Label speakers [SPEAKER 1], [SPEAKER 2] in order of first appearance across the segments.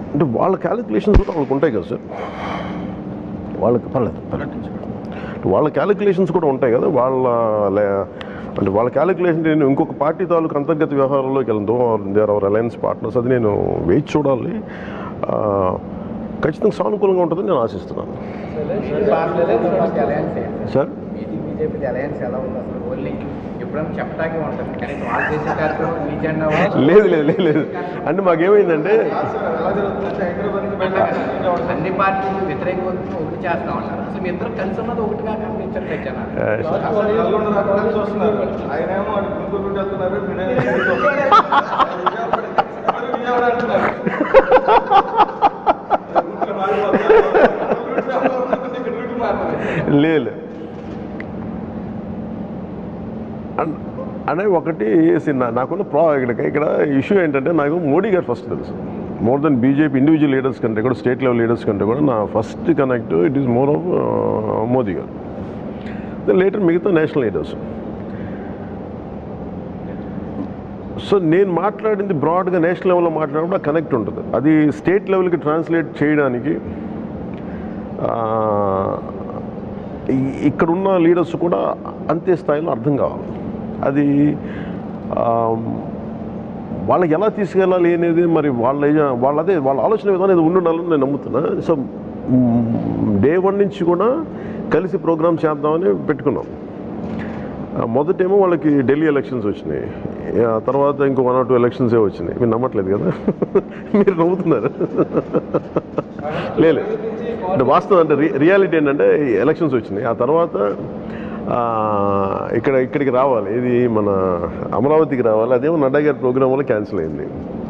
[SPEAKER 1] అంటే వాళ్ళ క్యాలిక్యులేషన్స్ కూడా వాళ్ళకి ఉంటాయి కదా సార్ వాళ్ళకి పర్లేదు పర్లేదు అంటే వాళ్ళ క్యాలిక్యులేషన్స్ కూడా ఉంటాయి కదా వాళ్ళ లే- అంటే వాళ్ళ క్యాలిక్యులేషన్ నేను ఇంకొక పార్టీ తాలూకు అంతర్గత వ్యవహారాల్లోకి వెళ్దాం దేర్ అవర్ అలయన్స్ పార్ట్నర్స్ అది నేను వేచి చూడాలి ఆ, ఖచ్చితంగా సానుకూలంగా ఉంటుందని నేను ఆశిస్తున్నాను సార్
[SPEAKER 2] బీజేపీ అలయన్స్ ఎలా ఉంది అసలు ఓన్లీ ఎప్పుడైనా చెప్పడానికి ఉంటుంది కానీ వాళ్ళు చేసే కార్యక్రమం మీ జెండా
[SPEAKER 1] లేదు లేదు లేదు లేదు అంటే మాకేమైందంటే
[SPEAKER 2] అన్ని పార్టీలు వ్యతిరేకంగా ఒకటి చేస్తా ఉంటారు అసలు మీ ఇద్దరు కలిసి ఉన్నది ఒకటిగా కనిపించట్లేదు జనాలు
[SPEAKER 1] ఆ,
[SPEAKER 3] ఆయనేమో అటు గుంటూరు నుండి వెళ్తున్నారు మీరేమో విజయవాడ అంటున్నారు
[SPEAKER 1] లేదు అన్- అంటే ఒకటి see, నా- నాకున్న ప్రా ఇక్కడ ఇక్కడ ఇష్యూ ఏంటంటే నాకు మోడీ గారు ఫస్ట్ తెలుసు more than BJP individual leaders కంటే కూడా స్టేట్ లెవెల్ లీడర్స్ కంటే కూడా నా first connect it is more of Modi గారు లేటర్ మిగతా నేషనల్ లీడర్స్ సో నేను మాట్లాడింది బ్రాడ్గా నేషనల్ లెవెల్లో మాట్లాడినప్పుడు కనెక్ట్ ఉంటుంది అది స్టేట్ లెవెల్కి ట్రాన్స్లేట్ చేయడానికి ఆ, ఈ- ఇక్కడున్న లీడర్స్ కూడా అంతే స్థాయిలో అర్థం కావాలి అది ఆ, వాళ్ళకి ఎలా తీసుకెళ్ళాలి అనేది మరి వాళ్ళ ఏజ- వాళ్ళ అదే వాళ్ళ ఆలోచన విధానం ఇది ఉండాలని నేను నమ్ముతున్నా సో డే వన్ నుంచి కూడా కలిసి ప్రోగ్రామ్ చేద్దామని పెట్టుకున్నాం ఆ, మొదటేమో వాళ్ళకి ఢిల్లీ ఎలక్షన్స్ వచ్చినాయి ఆ తర్వాత ఇంకో వన్ ఆర్ టూ ఎలక్షన్సే వచ్చినాయి మీరు నమ్మట్లేదు కదా మీరు నవ్వుతున్నారు లేదు అంటే వాస్తవం అంటే రి- రియాలిటీ ఏంటంటే ఎలక్షన్స్ వచ్చినాయి ఆ తర్వాత ఆ, ఇక్కడ ఇక్కడికి రావాలి ఇది మన అమరావతికి రావాలి అదేమో నడ్డా గారి ప్రోగ్రామ్ వల్ల క్యాన్సిల్ అయింది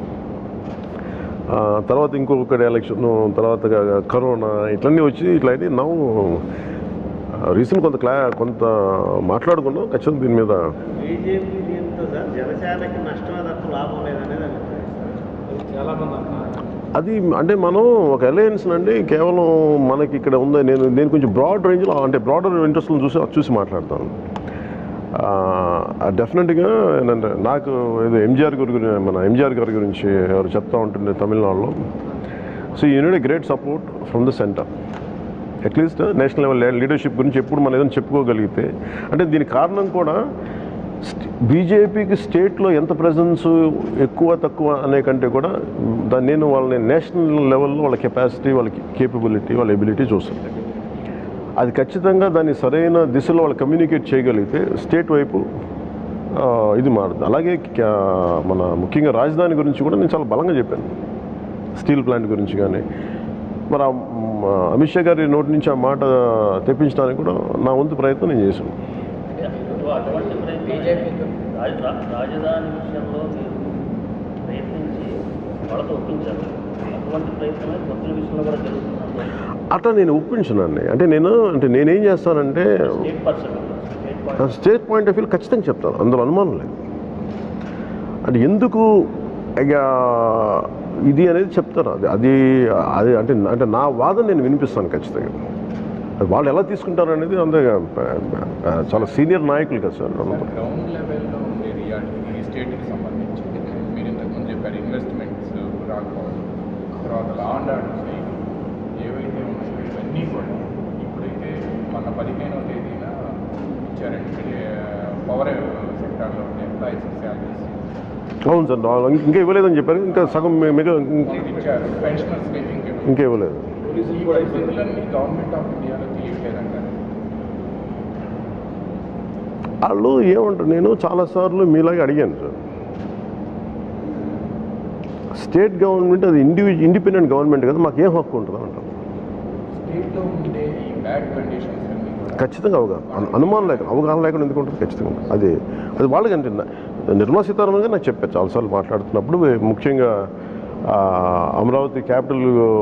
[SPEAKER 1] ఆ, తర్వాత ఇంకొకటి ఎలక్షన్ తర్వాత క- కరోనా ఇట్లన్నీ వచ్చి ఇట్లా అయితే నవ్వు రీసెంట్ కొంత క్లా కొంత మాట్లాడుకున్నాం ఖచ్చితంగా దీని మీద
[SPEAKER 4] బీజేపీ దీంతో సార్ జనసేనకి నష్టమే తప్ప లాభం లేదనేది అభిప్రాయం
[SPEAKER 3] చాలా మంది అంటున్నారు
[SPEAKER 1] అది అంటే మనం ఒక అలయన్స్ అండి కేవలం మనకి ఇక్కడ ఉంది నేను నేను కొంచెం బ్రాడ్ రేంజ్లో అంటే బ్రాడర్ ఇంట్రెస్ట్లను చూసి చూసి మాట్లాడతాను డెఫినెట్గా ఏంటంటే నాకు ఏదో ఎంజిఆర్ గారి గురించి మన ఎంజిఆర్ గారి గురించి ఎవరు చెప్తా ఉంటుంది తమిళనాడులో so you need great support from the centre at least national level leadership గురించి ఎప్పుడు మనం ఏదైనా చెప్పుకోగలిగితే అంటే దీనికి కారణం కూడా బీజేపీకి స్టేట్లో ఎంత ప్రజెన్స్ ఎక్కువ తక్కువ అనే కంటే కూడా దాన్ని నేను వాళ్ళని నేషనల్ లెవెల్లో వాళ్ళ కెపాసిటీ వాళ్ళకి కేపబిలిటీ వాళ్ళ ఎబిలిటీ చూస్తాను అది ఖచ్చితంగా దాన్ని సరైన దిశలో వాళ్ళు కమ్యూనికేట్ చేయగలిగితే స్టేట్ వైపు ఆ, ఇది మారుతుంది అలాగే క్యా- మన ముఖ్యంగా రాజధాని గురించి కూడా నేను చాలా బలంగా చెప్పాను స్టీల్ ప్లాంట్ గురించి కానీ మరి ఆ, మ్, అమిత్ షా గారి నోటి నుంచి ఆ మాట తెప్పించడానికి కూడా నా వంతు ప్రయత్నం నేను చేశాను
[SPEAKER 5] అటువంటి ప్రయత్నం
[SPEAKER 2] బీజేపీతో
[SPEAKER 5] రాజ- రా- రాజధాని విషయంలో మీరు ప్రయత్నించి వాళ్ళతో ఒప్పించారు అటువంటి ప్రయత్నమే కొత్త విషయంలో కూడా జరుగుతుంది
[SPEAKER 1] అట్లా నేను ఒప్పించనండి అంటే నేను అంటే నేనేం చేస్తానంటే
[SPEAKER 5] state person state point
[SPEAKER 1] state point of view ఖచ్చితంగా చెప్తాను అందులో అనుమానం లేదు అంటే ఎందుకు ఇక ఇది అనేది చెప్తారు అది అది అది అంటే అంటే నా వాదన నేను వినిపిస్తాను ఖచ్చితంగా అది వాళ్ళు ఎలా తీసుకుంటారు అనేది అంతే చాలా సీనియర్ నాయకులు కదా సార్
[SPEAKER 6] గ్రౌండ్ లెవెల్లో ఉండే రియాలిటీ ఈ స్టేట్కి సంబంధించి మీరు ఇంతకుముందు చెప్పారు ఇన్వెస్ట్మెంట్స్ రాకపోవడం తర్వాత లా అండ్ ఆర్డర్ ఏవైతే ఉన్నాయో ఇవన్నీ కూడా ఇప్పుడైతే మన పదిహేనవ తేదీన ఇచ్చారంటే పవర్ సెక్టార్లో ఉండే ఎంప్లాయీస్ శాలరీస్
[SPEAKER 1] అవును సార్ నా- ఇంకా ఇవ్వలేదని చెప్పారు ఇంకా సగం మి- మిగతా
[SPEAKER 6] ఇచ్చారు పెన్షనర్స్కి ఇంకా
[SPEAKER 1] ఇంకా ఇవ్వలేదు
[SPEAKER 6] ఈ పరిస్థితులన్నీ గవర్నమెంట్ ఆఫ్ ఇండియాలో తెలియట్లేదంటారు
[SPEAKER 1] వాళ్ళు ఏమంటారు నేను చాలాసార్లు మీలాగే అడిగాను సార్ స్టేట్ గవర్నమెంట్ అది ఇండివిజు ఇండిపెండెంట్ గవర్నమెంట్ కదా మాకు ఏం హక్కు ఉంటుంది అంటారు
[SPEAKER 6] స్టేట్లో ఉండే ఈ బ్యాడ్ కండిషన్స్ అన్నీ కూడా
[SPEAKER 1] ఖచ్చితంగా అవగాహన అను- అనుమానం లేకుండా అవగాహన లేకుండా ఎందుకు ఉంటుంది ఖచ్చితంగా ఉంటుంది. అది అది వాళ్ళకి అంటే నా- నిర్మలా సీతారామన్ గారు నాకు చెప్పారు చాలాసార్లు మాట్లాడుతున్నప్పుడు ముఖ్యంగా ఆ, అమరావతి క్యాపిటల్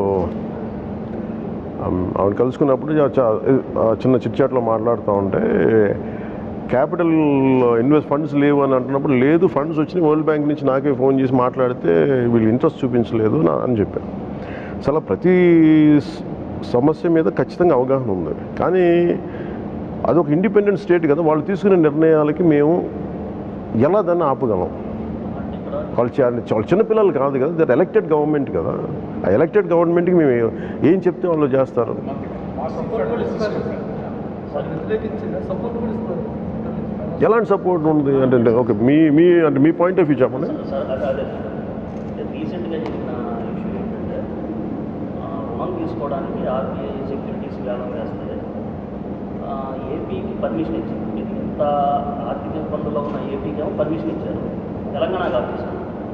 [SPEAKER 1] ఆవిడ కలుసుకున్నప్పుడు చా- చా- ఆ, చిన్న చిట్చాట్లో మాట్లాడుతూ ఉంటే క్యాపిటల్ ఇన్వెస్ట్ ఫండ్స్ లేవు అని అంటున్నప్పుడు లేదు ఫండ్స్ వచ్చినాయి వరల్డ్ బ్యాంక్ నుంచి నాకే ఫోన్ చేసి మాట్లాడితే వీళ్ళు ఇంట్రెస్ట్ చూపించలేదు నా- అని చెప్పారు చాలా ప్రతి స- సమస్య మీద ఖచ్చితంగా అవగాహన ఉంది కానీ అదొక ఇండిపెండెంట్ స్టేట్ కదా వాళ్ళు తీసుకునే నిర్ణయాలకి మేము ఎలా దాన్ని ఆపగలం
[SPEAKER 5] అంటే ఇక్కడ
[SPEAKER 1] వాళ్ళు చే- వాళ్ళు చిన్నపిల్లలు కాదు కదా దర్ ఎలక్టెడ్ గవర్నమెంట్ కదా ఆ ఎలక్టెడ్ గవర్నమెంట్కి మేము ఏ- ఏం చెప్తే వాళ్ళు చేస్తారు
[SPEAKER 6] మా
[SPEAKER 3] సపోర్ట్ కూడా ఇస్తారు వాళ్ళు వ్యతిరేకించి సపోర్ట్ కూడా ఇస్తారు
[SPEAKER 1] ఎలాంటి సపోర్ట్ ఉంది అంటే ఓకే మీ మీ అంటే మీ పాయింట్ ఆఫ్ వ్యూ చెప్పండి
[SPEAKER 5] సార్ అదే అదే రీసెంట్గా జరిగిన ఇష్యూ ఏంటంటే ఆ, రుణం తీసుకోవడానికి ఆర్బీఐ సెక్యూరిటీస్ వేలం వేస్తే ఆ, ఏపీకి పర్మిషన్ ఇచ్చింది ఇది ఇంత ఆర్థిక ఇబ్బందుల్లో ఉన్న ఏపీకి ఏమో పర్మిషన్ ఇచ్చారు తెలంగాణకు ఆపేశారు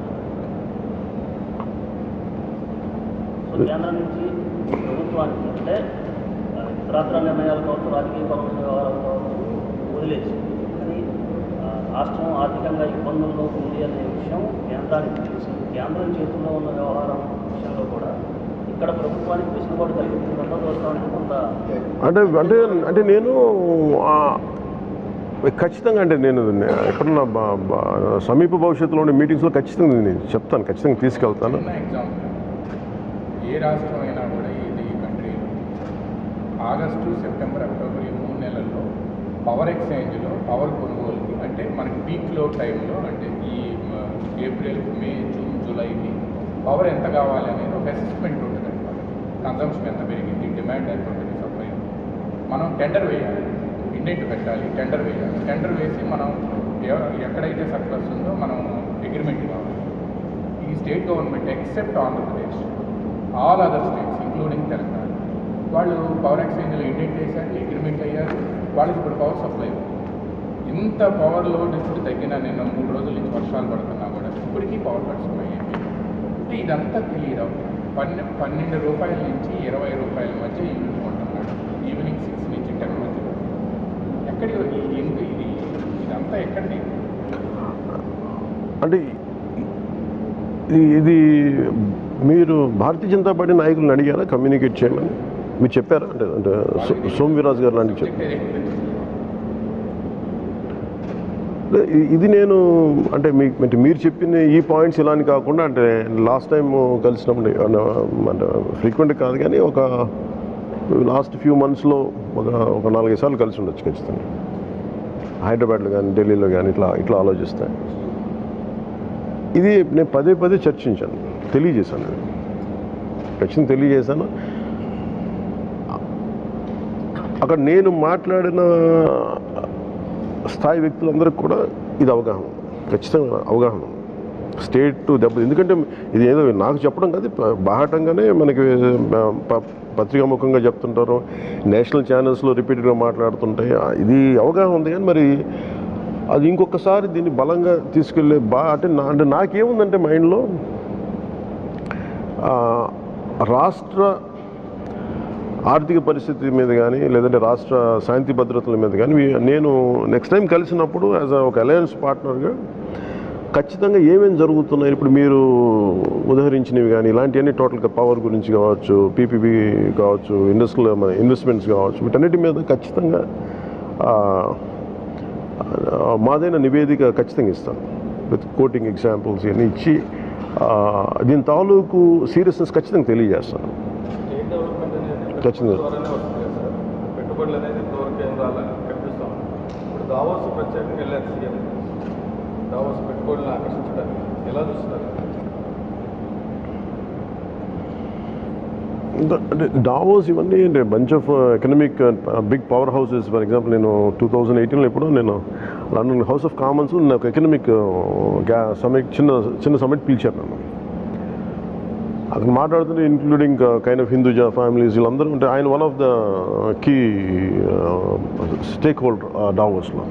[SPEAKER 5] సో కేంద్రం నుంచి ప్రభుత్వానికి అంటే ఆ, ఇతరత్ర నిర్ణయాలు కావచ్చు రాజకీయ పరమైన వ్యవహారాలు కావచ్చు వదిలేసి కానీ ఆ, రాష్ట్రం ఆర్థికంగా ఇబ్బందుల్లో ఉంది అనే విషయం కేంద్రానికి తెలిసి కేంద్రం చేతుల్లో ఉన్న వ్యవహారం విషయంలో కూడా ఇక్కడ ప్రభుత్వానికి వెసులుబాటు కలిగించిందంతా చూస్తామని కొంత
[SPEAKER 1] అంటే అంటే అంటే నేను ఆ, ఖచ్చితంగా అంటే నేను ఎప్పుడన్నా బ- బ- సమీప భవిష్యత్తులో ఉండే మీటింగ్స్లో ఖచ్చితంగా నేను చెప్తాను ఖచ్చితంగా తీసుకెళ్తాను
[SPEAKER 6] చిన్న ఎగ్జాంపుల్ ఏ రాష్ట్రం అయినా కూడా ఇది ఈ కంట్రీలో ఆగస్టు సెప్టెంబర్ అక్టోబర్ ఈ మూడు నెలల్లో పవర్ ఎక్స్చేంజ్లో పవర్ కొనుగోలుకి అంటే మనకి పీక్లో టైంలో అంటే ఈ మ, ఏప్రిల్ మే జూన్ జూలైకి పవర్ ఎంత కావాలి అనేది ఒక అసెస్మెంట్ ఉంటుంది అనమాట కన్సంప్షన్ ఎంత పెరిగింది డిమాండ్ ఎంత ఉంటుంది సప్లై మనం టెండర్ వేయాలి ఇండెంట్ పెట్టాలి టెండర్ వేయాలి టెండర్ వేసి మనం ఎవ- ఎక్కడైతే సర్ప్లస్ ఉందో మనం అగ్రిమెంట్ కావాలి ఈ state government except Andhra Pradesh all other states including Telangana వాళ్ళు పవర్ ఎక్స్చేంజ్లో ఇండెంట్ వేశారు అగ్రిమెంట్ అయ్యారు వాళ్ళకి ఇప్పుడు పవర్ సప్లై ఉంది ఇంత పవర్ లోడ్ ఇప్పుడు తగ్గిన నిన్న మూడు రోజుల నుంచి వర్షాలు పడుతున్నా కూడా ఇప్పటికీ పవర్ కట్స్ ఉన్నాయి అంటే ఇదంతా తెలియదు పన్నె పన్నెండు రూపాయల నుంచి ఇరవై రూపాయల మధ్య యూనిట్ కొంటున్నాడు ఈవినింగ్ సిక్స్ నుంచి టెన్ మధ్య ఎక్కడి ఈ- ఈ- ఇది ఇదంతా ఎక్కడిది
[SPEAKER 1] అంటే ఇది ఇది మీరు భారతీయ జనతా పార్టీ నాయకులను అడిగారా కమ్యూనికేట్ చేయమని మీరు చెప్పారా అంటే అంటే సో- సోమవీరాజు గారు లాంటివి చెప్పారు ఇ- ఇది నేను అంటే మీ అంటే మీరు చెప్పిన ఈ పాయింట్స్ ఇలా అని కాకుండా అంటే లాస్ట్ టైం కలిసినప్పుడు అన్న- అంటే ఫ్రీక్వెంట్ కాదు కానీ ఒక లాస్ట్ ఫ్యూ మంత్స్లో ఒక ఒక నాలుగైదు సార్లు కలిసి ఉండొచ్చు ఖచ్చితంగా హైదరాబాద్లో కానీ ఢిల్లీలో కానీ ఇట్లా ఇట్లా ఆలోచిస్తాయి ఇది నేను పదే పదే చర్చించాను తెలియజేశాను నేను ఖచ్చితంగా తెలియజేశాను అక్కడ నేను మాట్లాడిన స్థాయి వ్యక్తులందరికీ కూడా ఇది అవగాహన ఉంది. ఖచ్చితంగా అవగాహన ఉంది. స్టేట్ టు దెబ్బ ఎందుకంటే ఇది ఏదో నాకు చెప్పడం కాదు ప- బాహటంగానే మనకి ప- ప- పత్రికాముఖంగా చెప్తుంటారు నేషనల్ ఛానల్స్లో రిపీటెడ్గా మాట్లాడుతుంటాయి ఆ, ఇది అవగాహన ఉంది కానీ మరి అది ఇంకొకసారి దీన్ని బలంగా తీసుకెళ్ళే బా అంటే నా అంటే నాకేముందంటే మైండ్లో ఆ, రాష్ట్ర ఆర్థిక పరిస్థితి మీద కానీ లేదంటే రాష్ట్ర శాంతి భద్రతల మీద కానీ వీ- నేను నెక్స్ట్ టైం కలిసినప్పుడు యాజ్ ఒక అలయన్స్ పార్ట్నర్గా ఖచ్చితంగా ఏమేమి జరుగుతున్నాయి ఇప్పుడు మీరు ఉదహరించినవి కానీ ఇలాంటివన్నీ టోటల్గా పవర్ గురించి కావచ్చు పీపీపీ కావచ్చు ఇండస్ట్రియల్ మన ఇన్వెస్ట్మెంట్స్ కావచ్చు వీటన్నిటి మీద ఖచ్చితంగా ఆ, ఆ, మాదైన నివేదిక ఖచ్చితంగా ఇస్తాను విత్ కోటింగ్ ఎగ్జాంపుల్స్ ఇవన్నీ ఇచ్చి ఆ, దీని తాలూకు సీరియస్నెస్ ఖచ్చితంగా తెలియజేస్తాను
[SPEAKER 3] స్టేట్ డెవలప్మెంట్ అనేది
[SPEAKER 1] ఖచ్చితంగా.
[SPEAKER 3] పెట్టుబడుల ద్వారానే వస్తుంది కదా సార్ పెట్టుబడులు అనేది ఇంతవరకు ఏం రాలే కనిపిస్తాం ఇప్పుడు దావోస్ ప్రత్యేకంగా వెళ్ళారు సీఎం దావోస్ పెట్టుబడులను ఆకర్షించడానికి ఎలా చూస్తున్నారు
[SPEAKER 1] ఇంకా అంటే డావోస్ ఇవన్నీ అంటే bunch of economic big power houses for example నేను టూ థౌజండ్ ఎయిటీన్లో ఎప్పుడో నేను లండన్ హౌస్ ఆఫ్ కామన్స్ నాకు ఎకనమిక్ గ్యా సమిట్ చిన్న చిన్న సమిట్ పిలిచారు నన్ను అక్కడ మాట్లాడుతుంటే including kind of Hinduja families వీళ్ళందరూ ఉంటే ఆయన one of the key stake holder డావోస్లో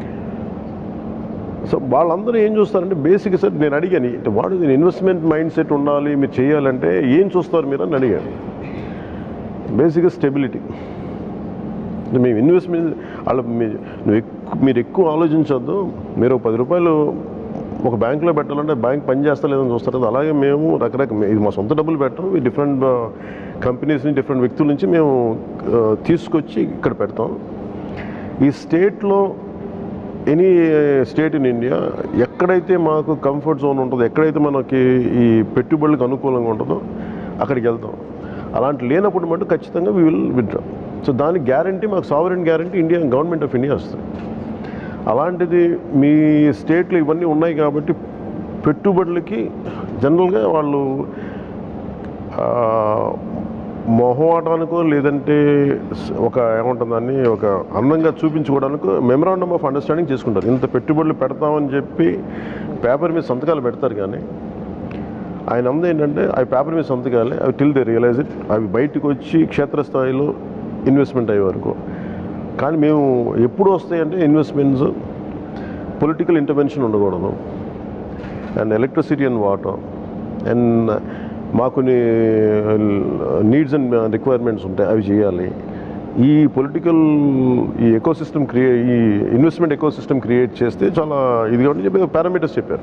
[SPEAKER 1] సో వాళ్ళందరూ ఏం చూస్తారంటే బేసిక్ సార్ నేను అడిగాను అంటే వాడు దీని ఇన్వెస్ట్మెంట్ మైండ్ సెట్ ఉండాలి మీరు చేయాలంటే ఏం చూస్తారు మీరు అని అడిగాను బేసిక్గా స్టెబిలిటీ మేము ఇన్వెస్ట్మెంట్ వాళ్ళ మీ- నువ్వు ఎక్కువ మీరు ఎక్కువ ఆలోచించొద్దు మీరు ఒక పది రూపాయలు ఒక బ్యాంకులో పెట్టాలంటే బ్యాంక్ పని చేస్తా లేదని చూస్తారు కదా అలాగే మేము రకరకాల ఇది మా సొంత డబ్బులు పెట్టాం ఈ డిఫరెంట్ కంపెనీస్ నుంచి డిఫరెంట్ వ్యక్తుల నుంచి మేము ఆ, తీసుకొచ్చి ఇక్కడ పెడతాం ఈ స్టేట్లో ఎనీ స్టేట్ ఇన్ ఇండియా ఎక్కడైతే మాకు కంఫర్ట్ జోన్ ఉంటుందో ఎక్కడైతే మనకి ఈ పెట్టుబడులకు అనుకూలంగా ఉంటుందో అక్కడికి వెళ్తాం అలాంటి లేనప్పుడు మటు ఖచ్చితంగా వీ విల్ విత్డ్రా సో దానికి గ్యారంటీ మాకు sovereign guarantee India government of India వస్తుంది అలాంటిది మీ స్టేట్లో ఇవన్నీ ఉన్నాయి కాబట్టి పెట్టుబడులకి జనరల్గా వాళ్ళు ఆ, మొహమాటానికో లేదంటే స- ఒక ఏమంటుందని ఒక అందంగా చూపించుకోవడానికో మెమరాండమ్ ఆఫ్ అండర్స్టాండింగ్ చేసుకుంటారు ఇంత పెట్టుబడులు పెడతామని చెప్పి పేపర్ మీద సంతకాలు పెడతారు కానీ ఆయన అంద ఏంటంటే అవి పేపర్ మీద సంతకాలే అవి టిల్ దే రియలైజ్ ఇట్ అవి బయటకు వచ్చి క్షేత్రస్థాయిలో ఇన్వెస్ట్మెంట్ అయ్యే వరకు కానీ మేము ఎప్పుడు వస్తాయంటే ఇన్వెస్ట్మెంట్స్ పొలిటికల్ ఇంటర్వెన్షన్ ఉండకూడదు and electricity and water and మాకు కొన్ని నీడ్స్ అండ్ రిక్వైర్మెంట్స్ ఉంటాయి అవి చేయాలి ఈ పొలిటికల్ ఈ ఎకో సిస్టమ్ క్రియే ఈ ఇన్వెస్ట్మెంట్ ఎకో సిస్టమ్ క్రియేట్ చేస్తే చాలా ఇదిగా ఉందని చెప్పి పారామీటర్స్ చెప్పారు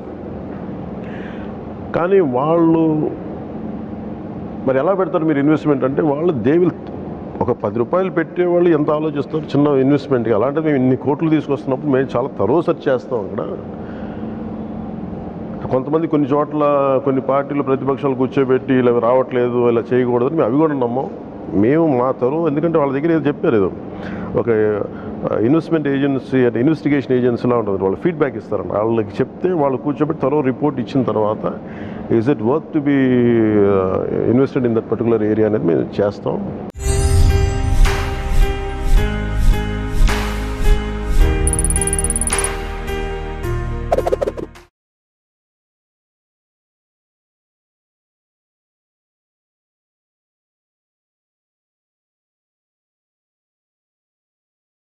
[SPEAKER 1] కానీ వాళ్ళు మరి ఎలా పెడతారు మీరు ఇన్వెస్ట్మెంట్ అంటే వాళ్ళు దే విల్ ఒక పది రూపాయలు పెట్టే వాళ్ళు ఎంత ఆలోచిస్తారు చిన్న ఇన్వెస్ట్మెంట్కి అలాంటి మేము ఇన్ని కోట్లు తీసుకొస్తున్నప్పుడు మేము చాలా తరో సెర్చ్ చేస్తాం అక్కడ కొంతమంది కొన్ని చోట్ల కొన్ని పార్టీలు ప్రతిపక్షాలు కూర్చోబెట్టి ఇలా రావట్లేదు ఇలా చేయకూడదు మేము అవి కూడా నమ్మం మేము మా తరువు ఎందుకంటే వాళ్ళ దగ్గర ఏదో చెప్పారు ఏదో ఒక ఇన్వెస్ట్మెంట్ ఏజెన్సీ అంటే ఇన్వెస్టిగేషన్ ఏజెన్సీలా ఉంటుంది వాళ్ళు ఫీడ్బ్యాక్ ఇస్తారంట వాళ్ళకి చెప్తే వాళ్ళు కూర్చోబెట్టి తరో రిపోర్ట్ ఇచ్చిన తర్వాత is it work to be invested in that particular area అనేది మేము చేస్తాం